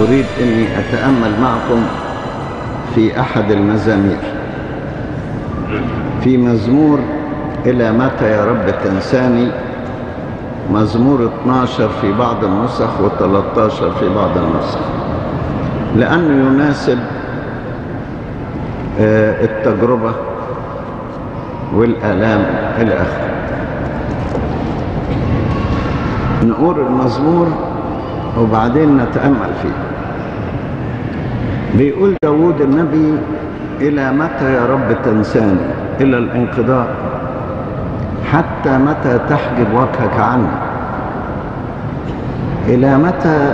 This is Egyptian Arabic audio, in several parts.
أريد أني أتأمل معكم في أحد المزامير في مزمور إلى متى يا رب تنساني مزمور 12 في بعض النسخ و13 في بعض النسخ لأنه يناسب التجربة والآلام إلى آخره نقول المزمور وبعدين نتأمل فيه بيقول داود النبي إلى متى يا رب تنساني إلى الانقضاء حتى متى تحجب وجهك عني إلى متى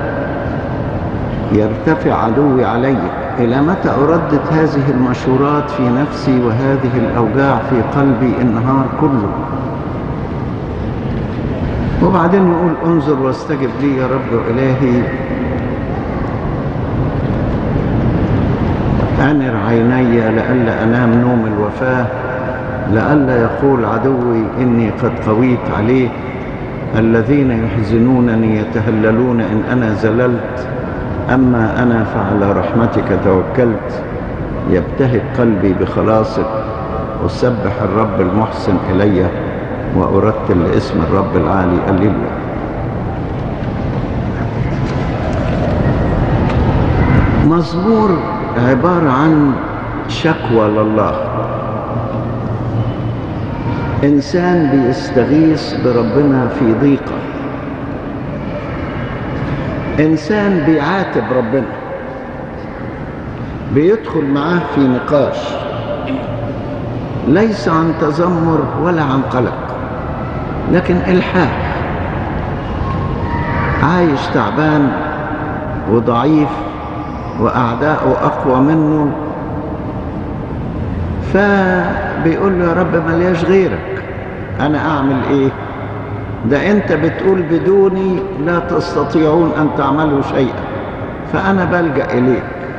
يرتفع عدوي علي إلى متى أردد هذه المشورات في نفسي وهذه الأوجاع في قلبي النهار كله وبعدين نقول انظر واستجب لي يا رب إلهي أنر عيني لئلا أنام نوم الوفاة لئلا يقول عدوي إني قد قويت عليه الذين يحزنونني يتهللون إن أنا زللت أما أنا فعلى رحمتك توكلت يبتهج قلبي بخلاصك أسبح الرب المحسن إلي وأرتل لاسم الرب العالي الليلة مزمور عبارة عن شكوى لله إنسان بيستغيث بربنا في ضيقة إنسان بيعاتب ربنا بيدخل معاه في نقاش ليس عن تذمر ولا عن قلق لكن إلحاح عايش تعبان وضعيف وأعداؤه أقوى منه فبيقول له يا رب ملياش غيرك أنا أعمل إيه ده أنت بتقول بدوني لا تستطيعون أن تعملوا شيئا فأنا بلجأ إليك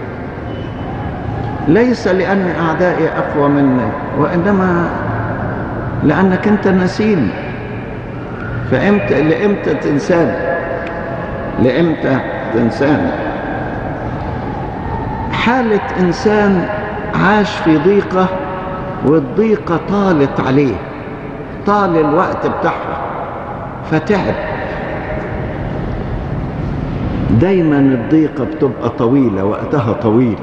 ليس لأن أعدائي أقوى مني وإنما لأنك أنت نسيني فإمتى لإمتى تنساني لإمتى تنساني حالة إنسان عاش في ضيقة والضيقة طالت عليه طال الوقت بتاعها فتعب دايما الضيقة بتبقى طويلة وقتها طويل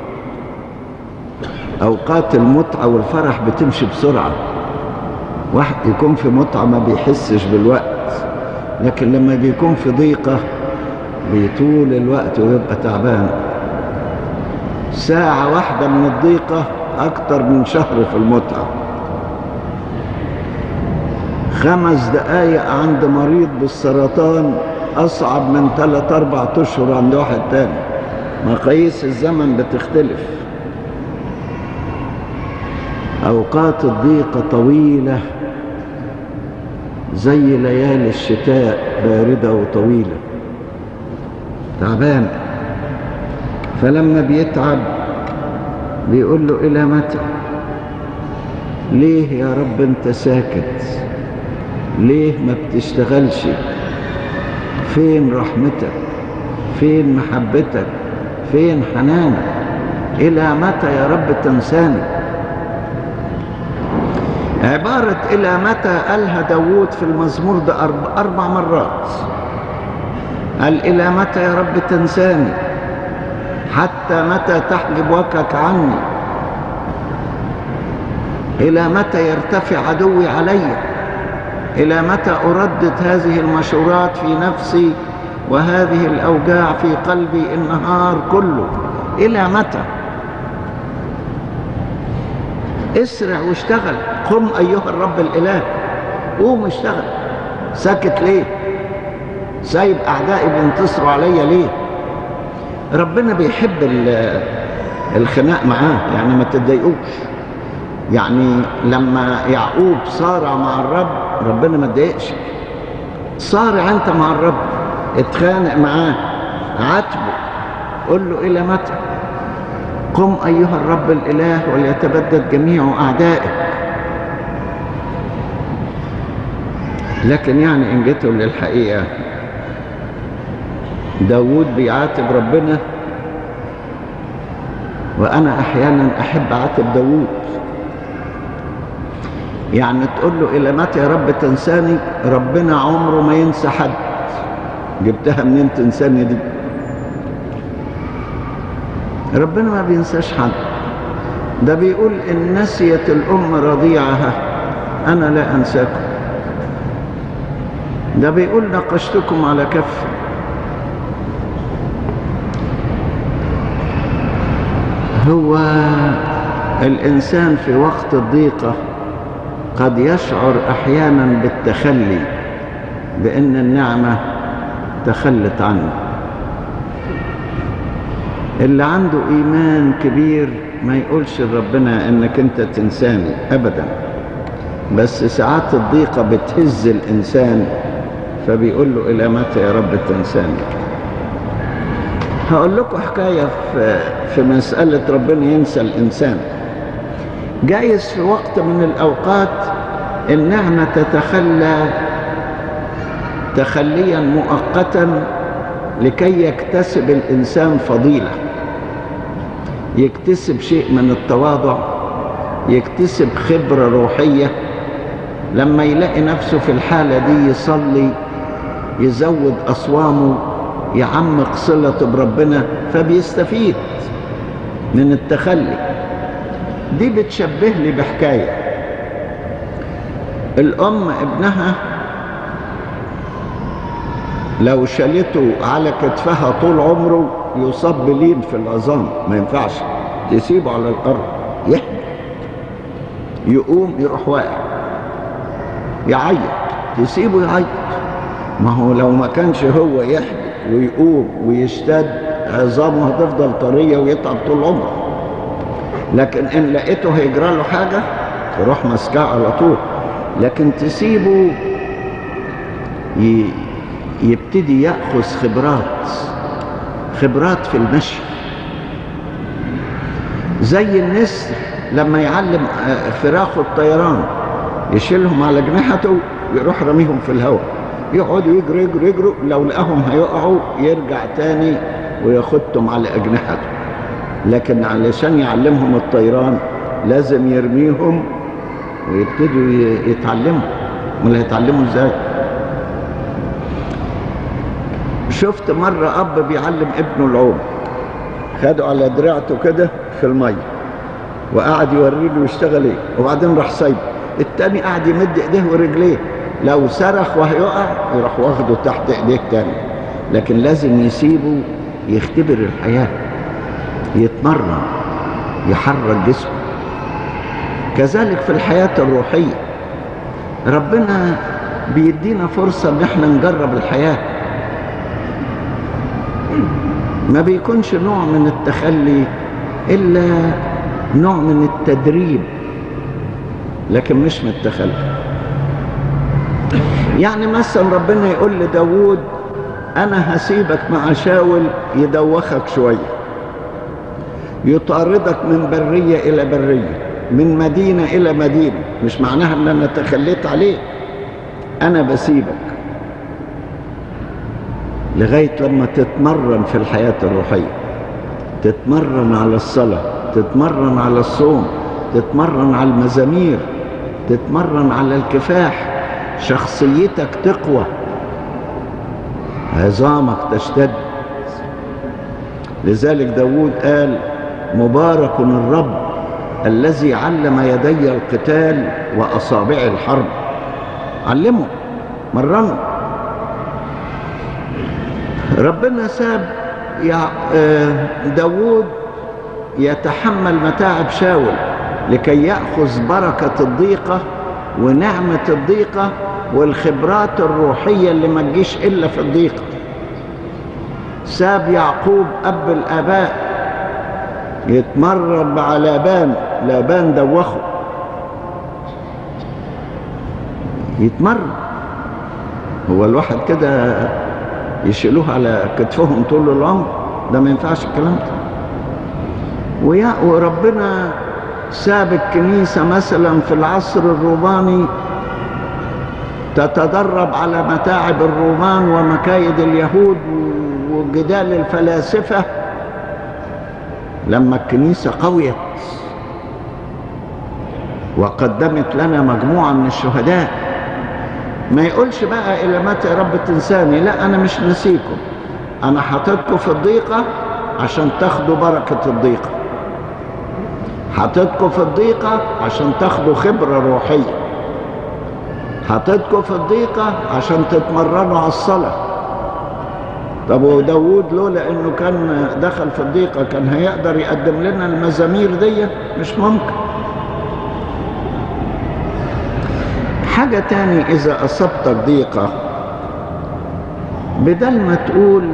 أوقات المتعة والفرح بتمشي بسرعة واحد يكون في متعة ما بيحسش بالوقت لكن لما بيكون في ضيقة بيطول الوقت ويبقى تعبان ساعة واحدة من الضيقة أكتر من شهر في المتعة خمس دقايق عند مريض بالسرطان أصعب من ثلاث أربع أشهر عند واحد تاني مقاييس الزمن بتختلف أوقات الضيقة طويلة زي ليالي الشتاء باردة وطويلة تعبان فلما بيتعب بيقول له إلى متى ليه يا رب أنت ساكت ليه ما بتشتغلش فين رحمتك فين محبتك فين حنانك إلى متى يا رب تنساني عبارة إلى متى قالها داوود في المزمور ده أربع, أربع مرات قال إلى متى يا رب تنساني حتى متى تحجب وجهك عني إلى متى يرتفع عدوي علي إلى متى أردد هذه المشورات في نفسي وهذه الأوجاع في قلبي النهار كله إلى متى اسرع واشتغل قم أيها الرب الإله قوم اشتغل ساكت ليه سايب أعدائي بينتصروا عليا ليه ربنا بيحب الخناق معاه يعني ما تتضايقوش يعني لما يعقوب صارع مع الرب ربنا ما اتضايقش صارع انت مع الرب اتخانق معاه عاتبه قل له الى متى قم ايها الرب الاله وليتبدد جميع اعدائك لكن يعني ان جيتوا للحقيقه داود بيعاتب ربنا وأنا أحيانا أحب أعاتب داود يعني تقول له إلى متى يا رب تنساني ربنا عمره ما ينسى حد جبتها منين تنساني دي ربنا ما بينساش حد ده بيقول إن نسيت الأم رضيعها أنا لا أنساكم ده بيقول نقشتكم على كف هو الإنسان في وقت الضيقة قد يشعر أحيانا بالتخلي بأن النعمة تخلت عنه اللي عنده إيمان كبير ما يقولش لربنا أنك أنت تنساني أبدا بس ساعات الضيقة بتهز الإنسان فبيقول له إلى متى يا رب تنساني هقول لكم حكاية في, في مسألة ربنا ينسى الإنسان جايز في وقت من الأوقات النعمة تتخلى تخليا مؤقتا لكي يكتسب الإنسان فضيلة يكتسب شيء من التواضع يكتسب خبرة روحية لما يلاقي نفسه في الحالة دي يصلي يزود أصوامه يعمق صلته بربنا فبيستفيد من التخلي دي بتشبه لي بحكاية الأم ابنها لو شالته على كتفها طول عمره يصاب بلين في العظام ما ينفعش تسيبه على الأرض يحبط يقوم يروح واقع يعيط تسيبه يعيط ما هو لو ما كانش هو يحبط ويقوم ويشتد عظامه هتفضل طرية ويتعب طول عمره لكن إن لقيته هيجرى له حاجة تروح ماسكاه على طول لكن تسيبه ي... يبتدي يأخذ خبرات خبرات في المشي زي النسر لما يعلم فراخه الطيران يشيلهم على جناحته ويروح رميهم في الهواء يقعدوا يجروا يجروا يجروا لو لقاهم هيقعوا يرجع تاني وياخدهم على أجنحته لكن علشان يعلمهم الطيران لازم يرميهم ويبتدوا يتعلموا امال هيتعلموا ازاي شفت مرة أب بيعلم ابنه العوم خده على دراعته كده في المية وقعد يوري له يشتغل ايه وبعدين راح سايبه التاني قعد يمد ايديه ورجليه لو صرخ وهيقع يروح واخده تحت ايديه تاني لكن لازم يسيبه يختبر الحياة يتمرن يحرك جسمه كذلك في الحياة الروحية ربنا بيدينا فرصة ان احنا نجرب الحياة ما بيكونش نوع من التخلي إلا نوع من التدريب لكن مش من التخلي يعني مثلا ربنا يقول لداود أنا هسيبك مع شاول يدوخك شوية يطاردك من برية إلى برية من مدينة إلى مدينة مش معناها أن أنا تخليت عليه أنا بسيبك لغاية لما تتمرن في الحياة الروحية تتمرن على الصلاة تتمرن على الصوم تتمرن على المزامير تتمرن على الكفاح شخصيتك تقوى عظامك تشتد لذلك داود قال مبارك الرب الذي علم يدي القتال وأصابع الحرب علمه مرنه ربنا ساب داود يتحمل متاعب شاول لكي يأخذ بركة الضيقة ونعمة الضيقة والخبرات الروحية اللي ما تجيش إلا في الضيقة ساب يعقوب أب الآباء يتمرن مع لابان لابان دوخه يتمرن هو الواحد كده يشيلوه على كتفهم طول العمر ده ما ينفعش الكلام ده ويا وربنا ساب الكنيسة مثلا في العصر الروماني تتدرب على متاعب الرومان ومكايد اليهود وجدال الفلاسفة لما الكنيسة قويت وقدمت لنا مجموعة من الشهداء ما يقولش بقى إلى متى يا رب تنساني لا أنا مش نسيكم أنا حاططكم في الضيقة عشان تاخدوا بركة الضيقة حاططكم في الضيقة عشان تاخدوا خبرة روحية حاططكم في الضيقة عشان تتمرنوا على الصلاة طب وداود لولا انه كان دخل في الضيقة كان هيقدر يقدم لنا المزامير دي مش ممكن حاجة تاني إذا أصبتك ضيقة بدل ما تقول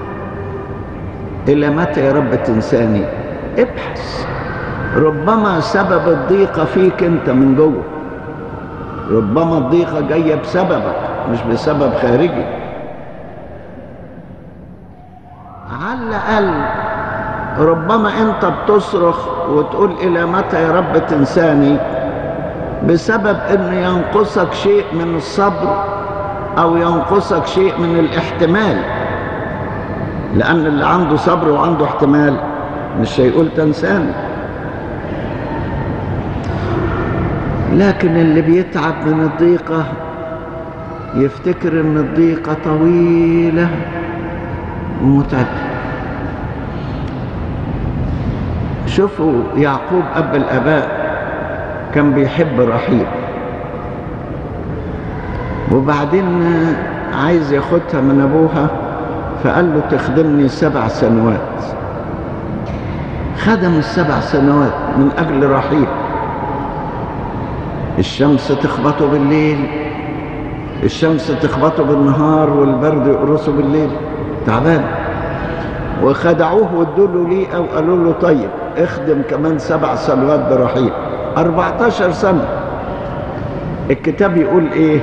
إلى متى يا رب تنساني ابحث ربما سبب الضيقة فيك أنت من جوه ربما الضيقة جاية بسببك مش بسبب خارجي على الأقل ربما أنت بتصرخ وتقول إلى متى يا رب تنساني بسبب أن ينقصك شيء من الصبر أو ينقصك شيء من الاحتمال لأن اللي عنده صبر وعنده احتمال مش هيقول تنساني لكن اللي بيتعب من الضيقة يفتكر ان الضيقة طويلة ومتعبة شوفوا يعقوب أب الآباء كان بيحب رحيل وبعدين عايز ياخدها من أبوها فقال له تخدمني سبع سنوات خدم السبع سنوات من أجل رحيل الشمس تخبطه بالليل الشمس تخبطه بالنهار والبرد يقرصه بالليل تعبان وخدعوه وادوا له ليه او قالوا له طيب اخدم كمان سبع سنوات برحيل 14 سنة الكتاب يقول ايه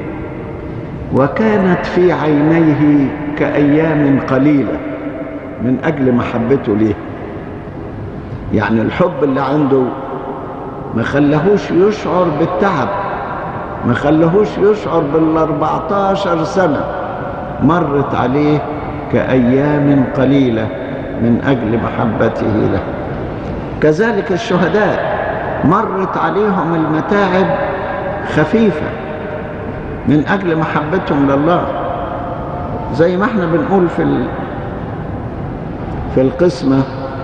وكانت في عينيه كأيام قليلة من أجل محبته ليه يعني الحب اللي عنده ما خلهوش يشعر بالتعب ما خلهوش يشعر بالاربعتاشر سنة مرت عليه كأيام قليلة من أجل محبته له كذلك الشهداء مرت عليهم المتاعب خفيفة من أجل محبتهم لله زي ما احنا بنقول في ال... في القسمة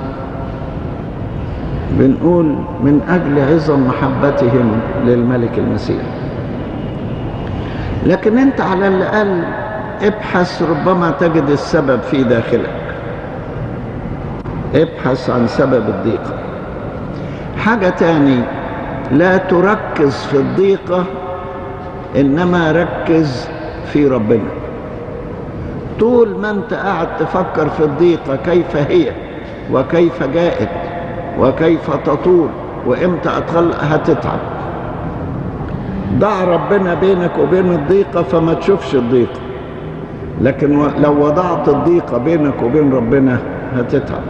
بنقول من أجل عظم محبتهم للملك المسيح لكن أنت على الأقل ابحث ربما تجد السبب في داخلك ابحث عن سبب الضيقة حاجة تاني لا تركز في الضيقة إنما ركز في ربنا طول ما أنت قاعد تفكر في الضيقة كيف هي وكيف جاءت وكيف تطول وإمتى أتخلق هتتعب ضع ربنا بينك وبين الضيقة فما تشوفش الضيقة لكن لو وضعت الضيقة بينك وبين ربنا هتتعب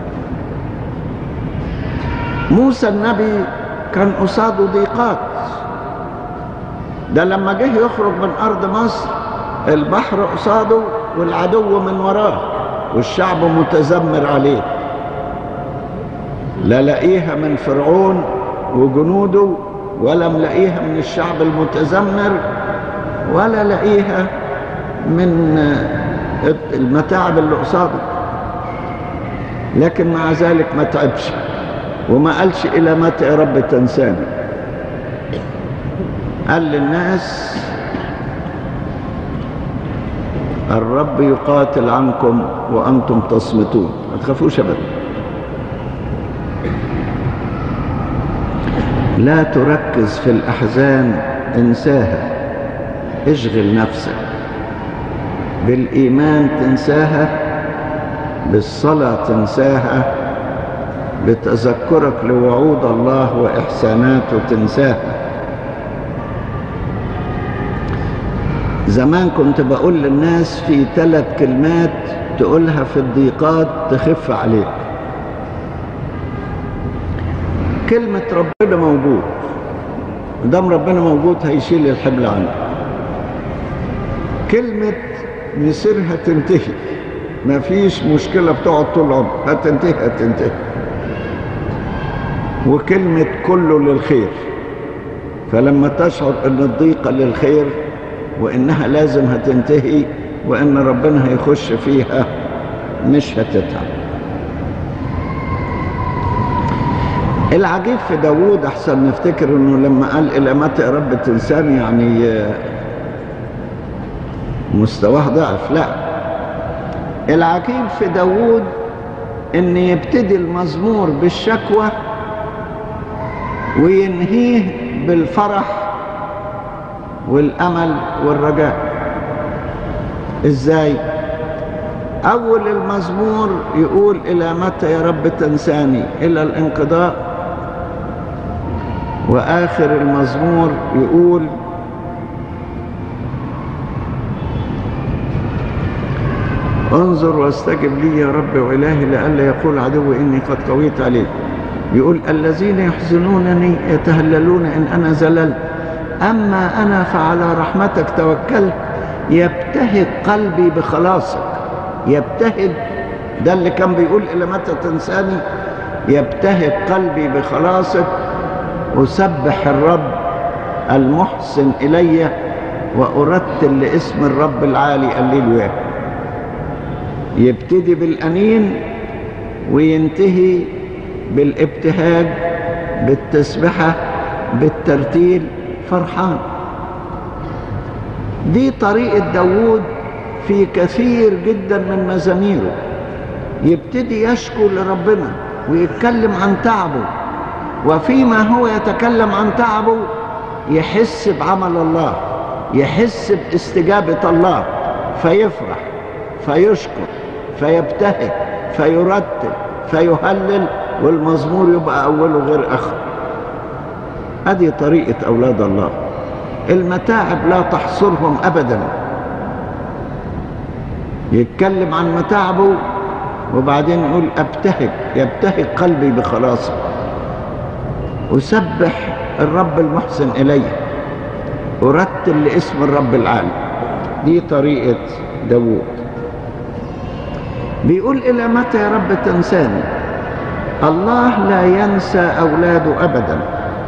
موسى النبي كان قصاده ضيقات ده لما جه يخرج من أرض مصر البحر قصاده والعدو من وراه والشعب متذمر عليه لا لقيها من فرعون وجنوده ولا ملاقيها من الشعب المتذمر ولا لقيها من المتاعب اللي قصاده لكن مع ذلك ما تعبش وما قالش إلى متى يا رب تنساني قال للناس الرب يقاتل عنكم وأنتم تصمتون ما تخافوش أبدا لا تركز في الأحزان انساها اشغل نفسك بالإيمان تنساها بالصلاة تنساها بتذكرك لوعود الله وإحساناته تنساها زمان كنت بقول للناس في ثلاث كلمات تقولها في الضيقات تخف عليك كلمة ربنا موجود دام ربنا موجود هيشيل الحمل عنك كلمة مسيرها تنتهي ما فيش مشكلة بتقعد طول العمر هتنتهي هتنتهي وكلمة كله للخير فلما تشعر ان الضيقة للخير وانها لازم هتنتهي وان ربنا هيخش فيها مش هتتعب العجيب في داوود احسن نفتكر انه لما قال الى متى يا رب تنساني يعني مستواه ضعف لا العجيب في داوود ان يبتدي المزمور بالشكوى وينهيه بالفرح والامل والرجاء ازاي اول المزمور يقول الى متى يا رب تنساني الى الانقضاء واخر المزمور يقول انظر واستجب لي يا رب والهي لئلا يقول عدو اني قد قويت عليك يقول الذين يحزنونني يتهللون ان انا زللت اما انا فعلى رحمتك توكلت يبتهج قلبي بخلاصك يبتهج ده اللي كان بيقول الى متى تنساني يبتهج قلبي بخلاصك اسبح الرب المحسن الي وارتل لاسم الرب العالي الليل يبتدي بالانين وينتهي بالابتهاج بالتسبحه بالترتيل فرحان دي طريقه داوود في كثير جدا من مزاميره يبتدي يشكو لربنا ويتكلم عن تعبه وفيما هو يتكلم عن تعبه يحس بعمل الله يحس باستجابة الله فيفرح فيشكر فيبتهج فيرتل فيهلل والمزمور يبقى أوله غير آخر هذه طريقة أولاد الله المتاعب لا تحصرهم أبداً يتكلم عن متاعبه وبعدين يقول ابتهج يبتهج قلبي بخلاصه أسبح الرب المحسن إلي أرتل لاسم الرب العالي دي طريقة داوود بيقول إلى متى يا رب تنساني الله لا ينسى أولاده أبدا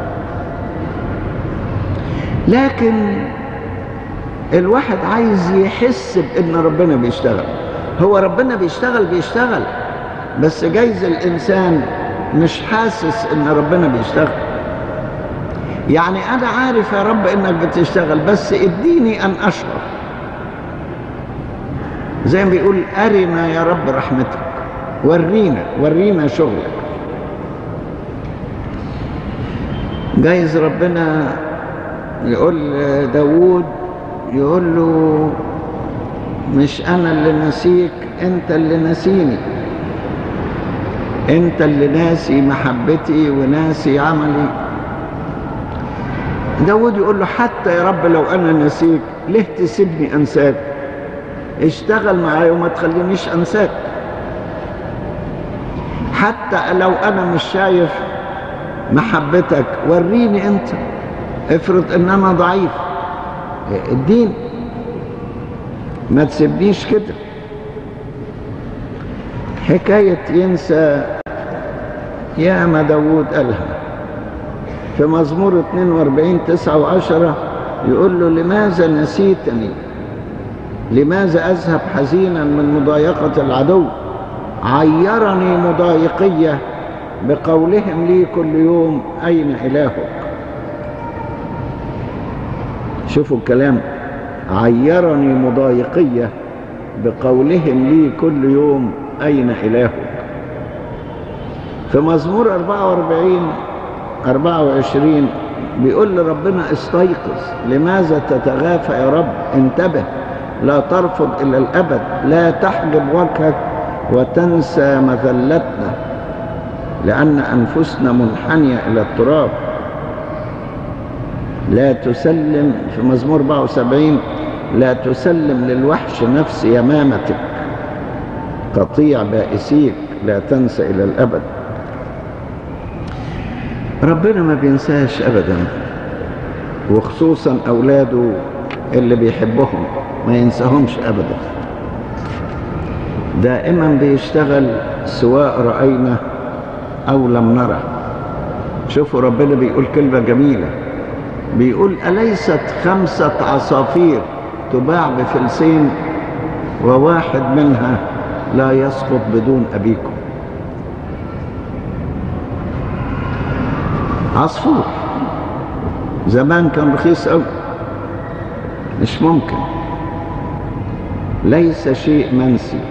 لكن الواحد عايز يحس بان ربنا بيشتغل هو ربنا بيشتغل بيشتغل بس جايز الانسان مش حاسس ان ربنا بيشتغل يعني انا عارف يا رب انك بتشتغل بس اديني ان اشعر زي ما بيقول ارنا يا رب رحمتك ورينا ورينا شغلك جايز ربنا يقول داوود يقول له مش انا اللي نسيك انت اللي نسيني انت اللي ناسي محبتي وناسي عملي داود يقول له حتى يا رب لو انا نسيك ليه تسيبني انساك اشتغل معايا وما تخلينيش انساك حتى لو انا مش شايف محبتك وريني انت افرض ان انا ضعيف الدين ما تسيبنيش كده حكاية ينسى يا ما داود قالها في مزمور 42 9 و10 يقول له لماذا نسيتني لماذا أذهب حزينا من مضايقة العدو عيرني مضايقية بقولهم لي كل يوم أين إلهك شوفوا الكلام عيرني مضايقية بقولهم لي كل يوم أين إلهك في مزمور 44 24 بيقول لربنا استيقظ لماذا تتغافى يا رب انتبه لا ترفض إلى الأبد لا تحجب وجهك وتنسى مذلتنا لأن أنفسنا منحنية إلى التراب لا تسلم في مزمور 74 لا تسلم للوحش نفس يمامتك قطيع بائسيك لا تنسى إلى الأبد ربنا ما بينساش أبدا وخصوصا أولاده اللي بيحبهم ما ينساهمش أبدا دائما بيشتغل سواء رأينا أو لم نرى شوفوا ربنا بيقول كلمة جميلة بيقول أليست خمسة عصافير تباع بفلسين وواحد منها لا يسقط بدون أبيكم عصفور زمان كان رخيص قوي مش ممكن ليس شيء منسي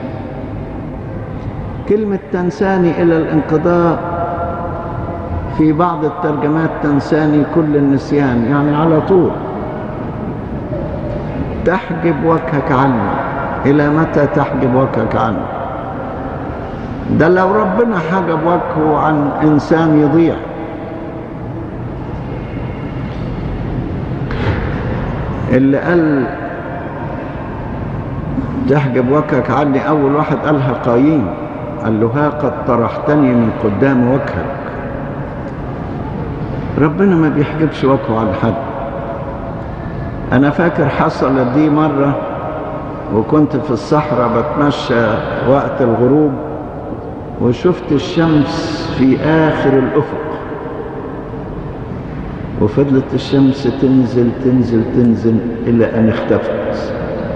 كلمة تنساني إلى الانقضاء في بعض الترجمات تنساني كل النسيان يعني على طول تحجب وجهك عني إلى متى تحجب وجهك عني ده لو ربنا حجب وجهه عن إنسان يضيع اللي قال تحجب وجهك عني أول واحد قالها قايين قال له ها قد طرحتني من قدام وجهك ربنا ما بيحجبش وجهه عن حد أنا فاكر حصلت دي مرة وكنت في الصحراء بتمشى وقت الغروب وشفت الشمس في آخر الأفق وفضلت الشمس تنزل تنزل تنزل إلى أن اختفت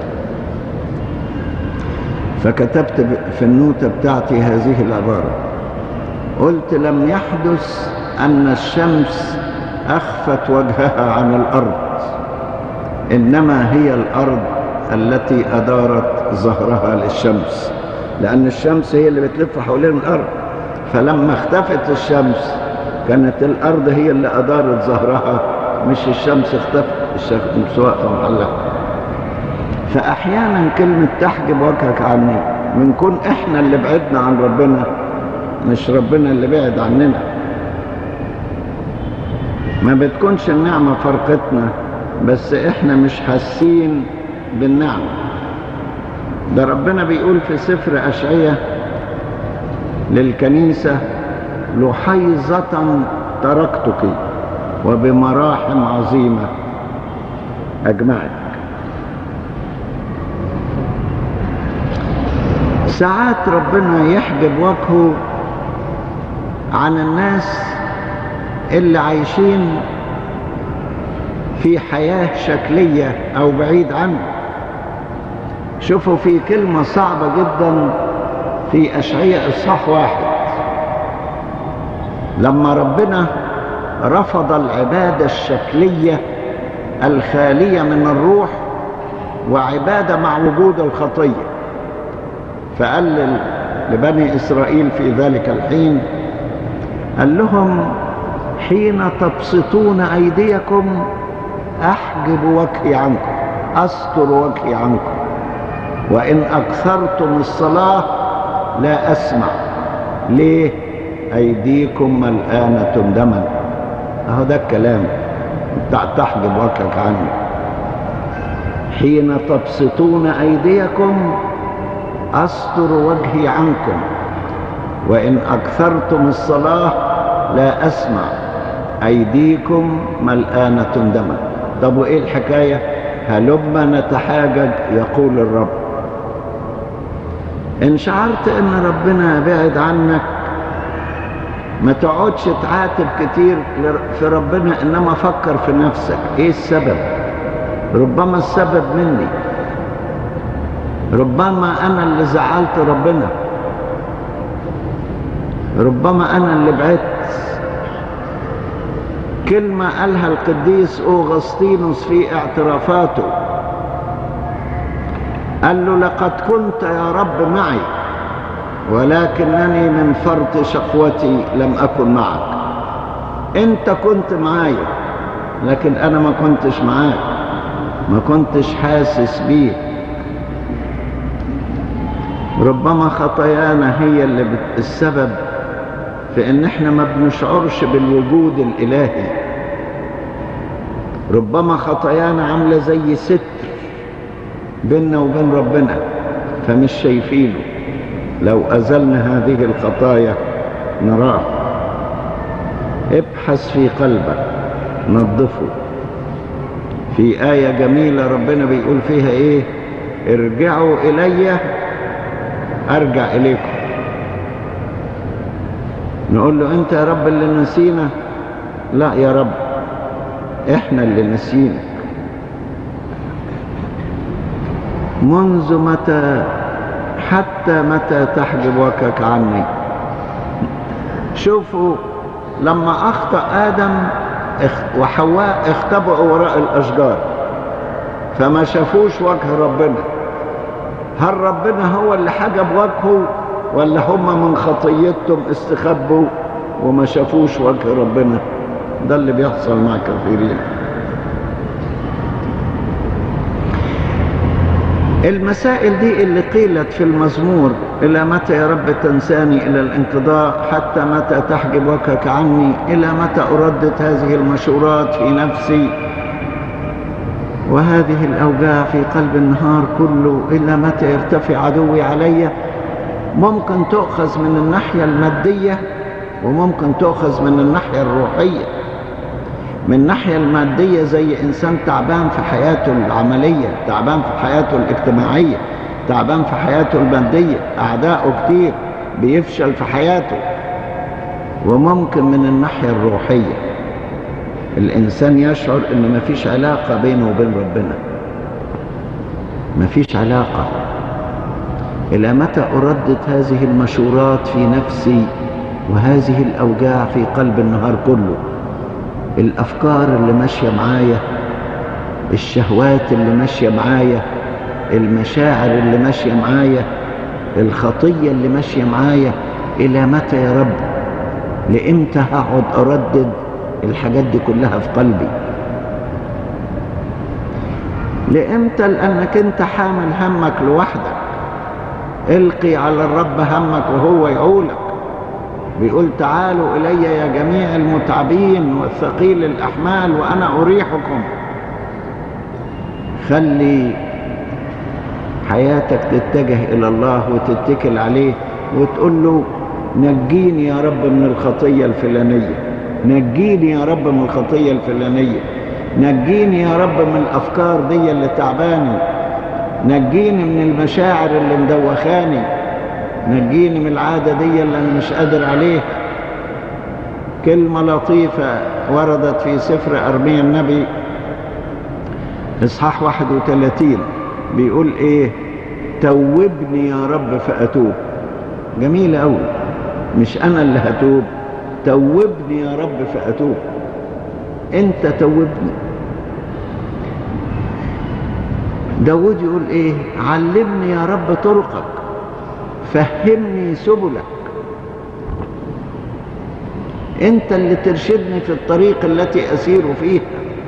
فكتبت في النوتة بتاعتي هذه العبارة قلت لم يحدث أن الشمس أخفت وجهها عن الأرض إنما هي الأرض التي أدارت ظهرها للشمس لأن الشمس هي اللي بتلف حوالين الأرض فلما اختفت الشمس كانت الأرض هي اللي أدارت ظهرها مش الشمس اختفت الشمس واقفة محلها فأحيانا كلمة تحجب وجهك عني بنكون إحنا اللي بعدنا عن ربنا مش ربنا اللي بعد عننا ما بتكونش النعمة فرقتنا بس إحنا مش حاسين بالنعمة ده ربنا بيقول في سفر أشعية للكنيسة لحيظة تركتك وبمراحم عظيمة أجمعك ساعات ربنا يحجب وجهه عن الناس اللي عايشين في حياة شكلية أو بعيد عنه شوفوا في كلمة صعبة جدا في أشعية إصحاح واحد لما ربنا رفض العبادة الشكلية الخالية من الروح وعبادة مع وجود الخطية فقال لبني إسرائيل في ذلك الحين قال لهم حين تبسطون أيديكم أحجب وجهي عنكم أستر وجهي عنكم وإن أكثرتم الصلاة لا أسمع ليه أيديكم ملآنة دما أهو ده الكلام بتاع تحجب وجهك عني حين تبسطون أيديكم أستر وجهي عنكم وإن أكثرتم الصلاة لا أسمع أيديكم ملآنة دما طب وإيه الحكاية هلما نتحاجج يقول الرب إن شعرت إن ربنا بعد عنك ما تقعدش تعاتب كتير في ربنا إنما فكر في نفسك إيه السبب ربما السبب مني ربما أنا اللي زعلت ربنا ربما أنا اللي بعدت كلمة قالها القديس أوغسطينوس في اعترافاته قال له لقد كنت يا رب معي ولكنني من فرط شقوتي لم أكن معك أنت كنت معايا لكن أنا ما كنتش معاك ما كنتش حاسس بيك ربما خطايانا هي اللي بت... السبب في ان احنا ما بنشعرش بالوجود الالهي ربما خطايانا عامله زي ستر بيننا وبين ربنا فمش شايفينه لو ازلنا هذه الخطايا نراه ابحث في قلبك نظفه في آية جميلة ربنا بيقول فيها إيه ارجعوا إلي أرجع إليكم نقول له أنت يا رب اللي نسينا لا يا رب إحنا اللي نسينا منذ متى حتى متى تحجب وجهك عني شوفوا لما أخطأ آدم وحواء اختبأوا وراء الأشجار فما شافوش وجه ربنا هل ربنا هو اللي حجب وجهه ولا هم من خطيتهم استخبوا وما شافوش وجه ربنا ده اللي بيحصل مع كثيرين المسائل دي اللي قيلت في المزمور إلى متى يا رب تنساني إلى الانقضاء حتى متى تحجب وجهك عني إلى متى أردد هذه المشورات في نفسي وهذه الأوجاع في قلب النهار كله إلى متى يرتفع عدوي علي ممكن تؤخذ من الناحية المادية وممكن تؤخذ من الناحية الروحية من الناحية المادية زي إنسان تعبان في حياته العملية تعبان في حياته الاجتماعية تعبان في حياته المادية أعداؤه كتير بيفشل في حياته وممكن من الناحية الروحية الإنسان يشعر إن مفيش علاقة بينه وبين ربنا مفيش علاقة إلى متى أردد هذه المشورات في نفسي وهذه الأوجاع في قلب النهار كله الأفكار اللي ماشية معايا الشهوات اللي ماشية معايا المشاعر اللي ماشية معايا الخطية اللي ماشية معايا إلى متى يا رب لإمتى هقعد أردد الحاجات دي كلها في قلبي لإمتى لأنك أنت حامل همك لوحدك القي على الرب همك وهو يعولك بيقول تعالوا إلي يا جميع المتعبين والثقيل الأحمال وأنا أريحكم خلي حياتك تتجه إلى الله وتتكل عليه وتقول له نجيني يا رب من الخطية الفلانية نجيني يا رب من الخطية الفلانية نجيني يا رب من الأفكار دي اللي تعباني نجيني من المشاعر اللي مدوخاني نجيني من العادة دي اللي أنا مش قادر عليها كلمة لطيفة وردت في سفر أرميا النبي إصحاح 31 بيقول إيه توبني يا رب فأتوب جميلة أوي مش أنا اللي هتوب توبني يا رب فأتوب أنت توبني داود يقول إيه علمني يا رب طرقك فهمني سبلك انت اللي ترشدني في الطريق التي اسير فيها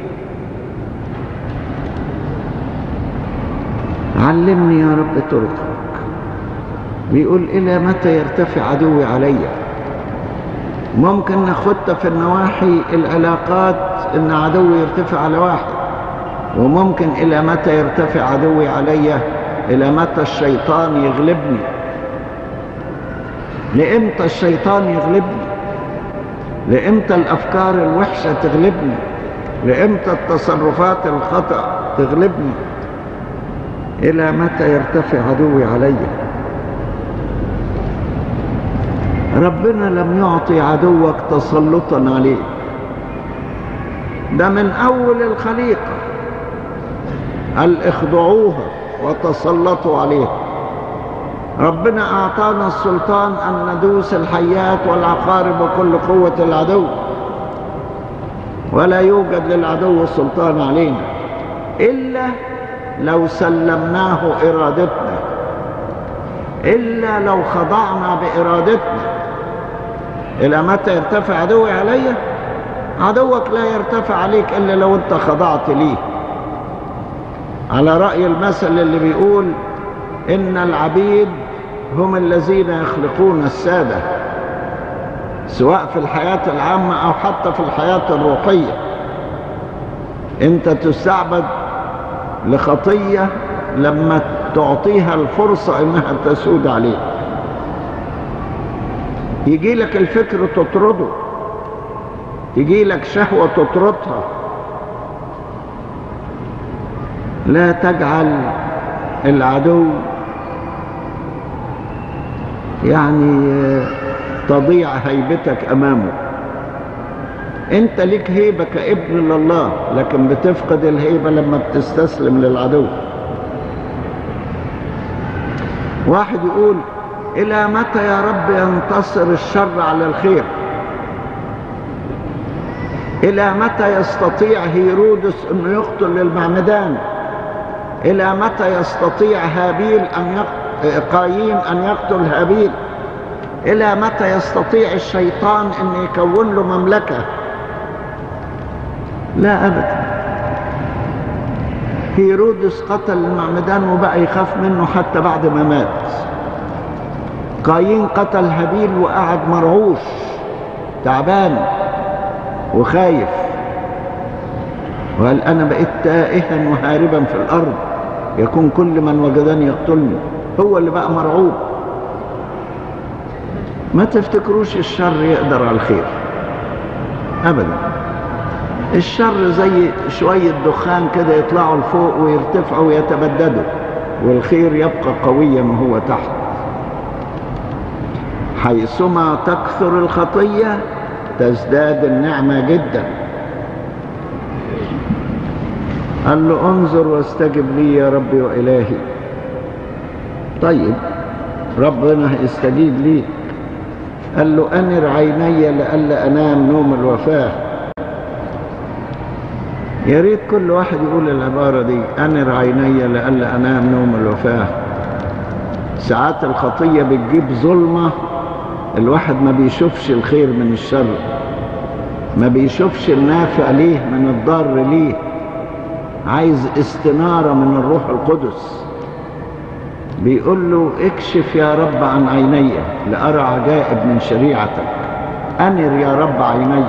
علمني يا رب طرقك بيقول الى متى يرتفع عدوي علي ممكن ناخدها في النواحي العلاقات ان عدوي يرتفع على واحد وممكن الى متى يرتفع عدوي علي الى متى الشيطان يغلبني لإمتى الشيطان يغلبني لإمتى الأفكار الوحشة تغلبني لإمتى التصرفات الخطأ تغلبني إلى متى يرتفع عدوي علي ربنا لم يعطي عدوك تسلطا عليه ده من أول الخليقة قال اخضعوها وتسلطوا عليها ربنا أعطانا السلطان أن ندوس الحيات والعقارب وكل قوة العدو ولا يوجد للعدو سلطان علينا إلا لو سلمناه إرادتنا إلا لو خضعنا بإرادتنا إلى متى يرتفع عدوي علي عدوك لا يرتفع عليك إلا لو أنت خضعت ليه على رأي المثل اللي بيقول إن العبيد هم الذين يخلقون السادة سواء في الحياة العامة أو حتى في الحياة الروحية أنت تستعبد لخطية لما تعطيها الفرصة إنها تسود عليك يجي لك الفكر تطرده يجي لك شهوة تطردها لا تجعل العدو يعني تضيع هيبتك امامه انت ليك هيبة كابن لله لكن بتفقد الهيبة لما بتستسلم للعدو واحد يقول الى متى يا رب ينتصر الشر على الخير الى متى يستطيع هيرودس انه يقتل المعمدان الى متى يستطيع هابيل ان يقتل قايين ان يقتل هابيل الى متى يستطيع الشيطان ان يكون له مملكه لا ابدا هيرودس قتل المعمدان وبقى يخاف منه حتى بعد ما مات قايين قتل هابيل وقعد مرعوش تعبان وخايف وقال انا بقيت تائها وهاربا في الارض يكون كل من وجدني يقتلني هو اللي بقى مرعوب ما تفتكروش الشر يقدر على الخير ابدا الشر زي شوية دخان كده يطلعوا لفوق ويرتفعوا ويتبددوا والخير يبقى قويا وهو تحت حيثما تكثر الخطية تزداد النعمة جدا قال له انظر واستجب لي يا ربي وإلهي طيب ربنا هيستجيب لي قال له أنر عيني لألا أنام نوم الوفاة يا ريت كل واحد يقول العبارة دي أنر عيني لألا أنام نوم الوفاة ساعات الخطية بتجيب ظلمة الواحد ما بيشوفش الخير من الشر ما بيشوفش النافع ليه من الضار ليه عايز استنارة من الروح القدس بيقول له اكشف يا رب عن عيني لأرى عجائب من شريعتك أنر يا رب عيني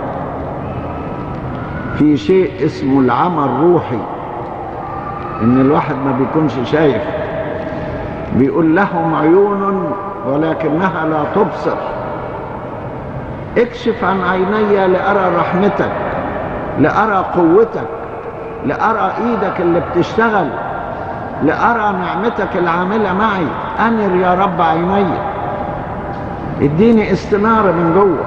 في شيء اسمه العمى الروحي ان الواحد ما بيكونش شايف بيقول لهم عيون ولكنها لا تبصر اكشف عن عيني لأرى رحمتك لأرى قوتك لأرى ايدك اللي بتشتغل لأرى نعمتك العاملة معي أنر يا رب عيني اديني استنارة من جوه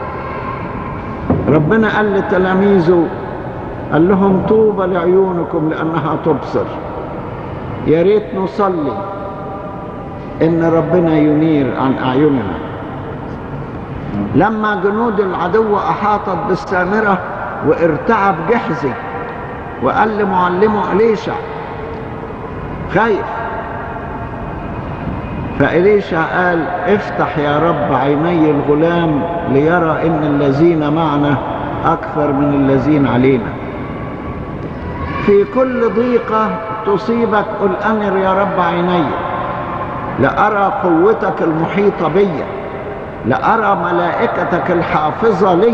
ربنا قال لتلاميذه قال لهم طوبى لعيونكم لأنها تبصر يا ريت نصلي إن ربنا ينير عن أعيننا لما جنود العدو أحاطت بالسامرة وارتعب جحزي وقال لمعلمه أليشع خايف فإليشع قال افتح يا رب عيني الغلام ليرى إن الذين معنا أكثر من الذين علينا في كل ضيقة تصيبك قل أنر يا رب عيني لأرى قوتك المحيطة بي لأرى ملائكتك الحافظة لي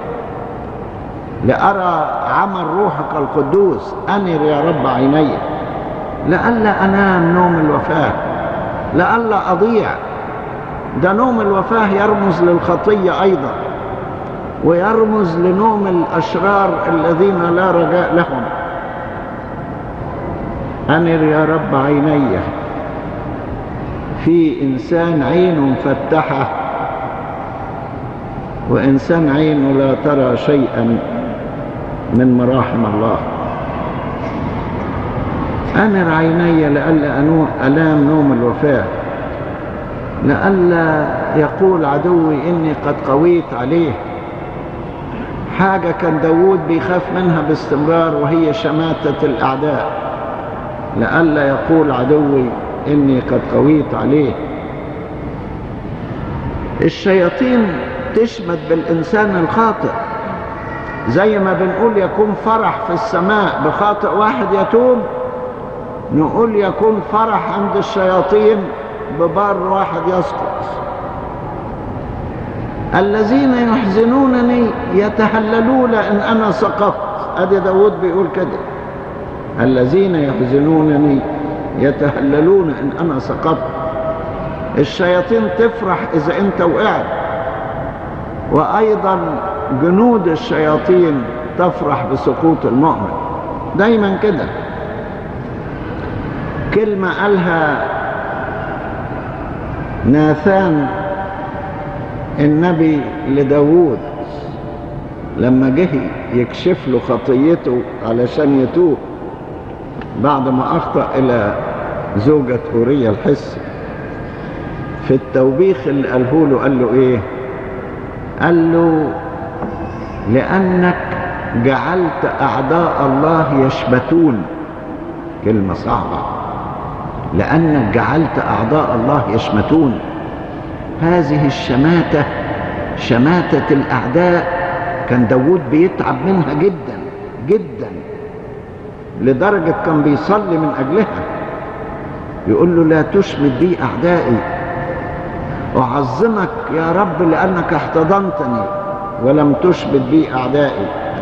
لأرى عمل روحك القدوس أنر يا رب عيني لئلا أنام نوم الوفاة لئلا أضيع ده نوم الوفاة يرمز للخطية أيضا ويرمز لنوم الأشرار الذين لا رجاء لهم أنر يا رب عيني في إنسان عينه مفتحة وإنسان عينه لا ترى شيئا من مراحم الله أنر عيني لئلا أنام نوم الوفاة لئلا يقول عدوي إني قد قويت عليه حاجة كان داود بيخاف منها باستمرار وهي شماتة الأعداء لئلا يقول عدوي إني قد قويت عليه الشياطين تشمت بالإنسان الخاطئ زي ما بنقول يكون فرح في السماء بخاطئ واحد يتوب نقول يكون فرح عند الشياطين ببار واحد يسقط الذين يحزنونني يتهللون ان انا سقطت ادي داود بيقول كده الذين يحزنونني يتهللون ان انا سقطت الشياطين تفرح اذا انت وقعت وايضا جنود الشياطين تفرح بسقوط المؤمن دايما كده كلمة قالها ناثان النبي لداوود لما جه يكشف له خطيته علشان يتوب بعد ما أخطأ إلى زوجة أوريا الحسي في التوبيخ اللي قاله له قال له إيه قال له لأنك جعلت أعداء الله يشبتون كلمة صعبة لأنك جعلت أعداء الله يشمتون هذه الشماتة شماتة الأعداء كان داود بيتعب منها جدا جدا لدرجة كان بيصلي من أجلها يقول له لا تشمت بي أعدائي أعظمك يا رب لأنك احتضنتني ولم تشمت بي أعدائي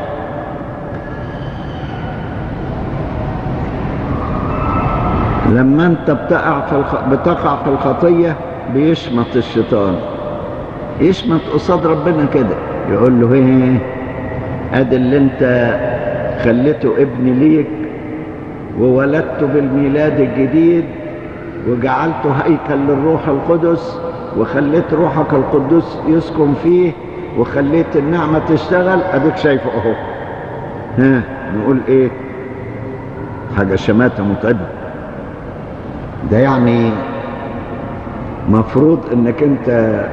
لما انت بتقع في الخ... بتقع في الخطية بيشمت الشيطان يشمت قصاد ربنا كده يقول له ايه ادي اللي انت خليته ابن ليك وولدته بالميلاد الجديد وجعلته هيكل للروح القدس وخليت روحك القدوس يسكن فيه وخليت النعمة تشتغل اديك شايفه اهو ها نقول ايه حاجة شماتة متعبة ده يعني مفروض انك انت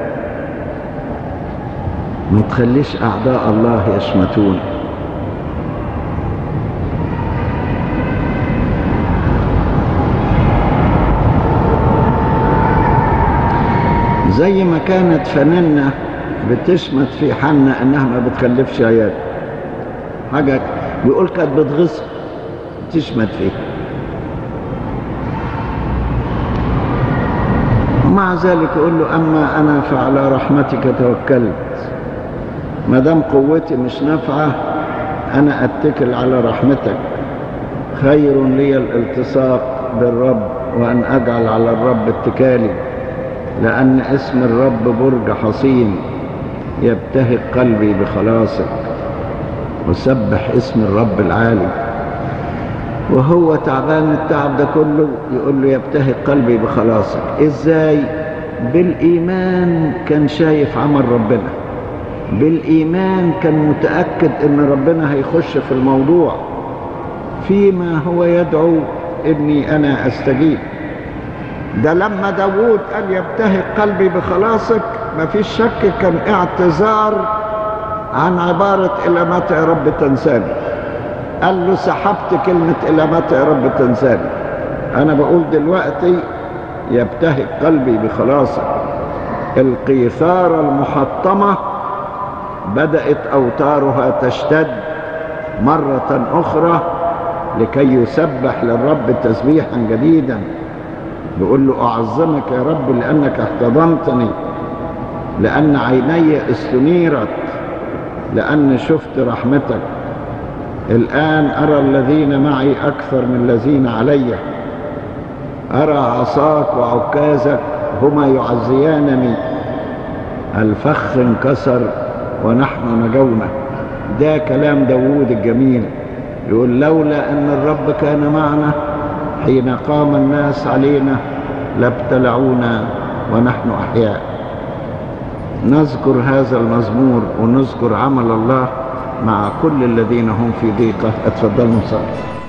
ما تخليش اعداء الله يشمتون زي ما كانت فنانة بتشمت في حنة انها ما بتخلفش عيال حاجة يقول كانت بتغصب تشمت فيه ومع ذلك يقول له أما أنا فعلى رحمتك توكلت ما دام قوتي مش نافعة أنا أتكل على رحمتك خير لي الالتصاق بالرب وأن أجعل على الرب اتكالي لأن اسم الرب برج حصين يبتهج قلبي بخلاصك وسبح اسم الرب العالي وهو تعبان التعب ده كله يقول له يبتهج قلبي بخلاصك ازاي بالايمان كان شايف عمل ربنا بالايمان كان متاكد ان ربنا هيخش في الموضوع فيما هو يدعو اني انا استجيب ده لما داوود قال يبتهج قلبي بخلاصك ما فيش شك كان اعتذار عن عبارة إلى متى يا رب تنساني قال له سحبت كلمة إلى متى يا رب تنساني أنا بقول دلوقتي يبتهج قلبي بخلاصك القيثارة المحطمة بدأت أوتارها تشتد مرة أخرى لكي يسبح للرب تسبيحا جديدا بيقول له أعظمك يا رب لأنك احتضنتني لأن عيني استنيرت لأن شفت رحمتك الآن أرى الذين معي أكثر من الذين علي أرى عصاك وعكازك هما يعزيانني الفخ انكسر ونحن نجونا ده كلام داوود الجميل يقول لولا أن الرب كان معنا حين قام الناس علينا لابتلعونا ونحن أحياء نذكر هذا المزمور ونذكر عمل الله مع كل الذين هم في ضيقة اتفضلوا صار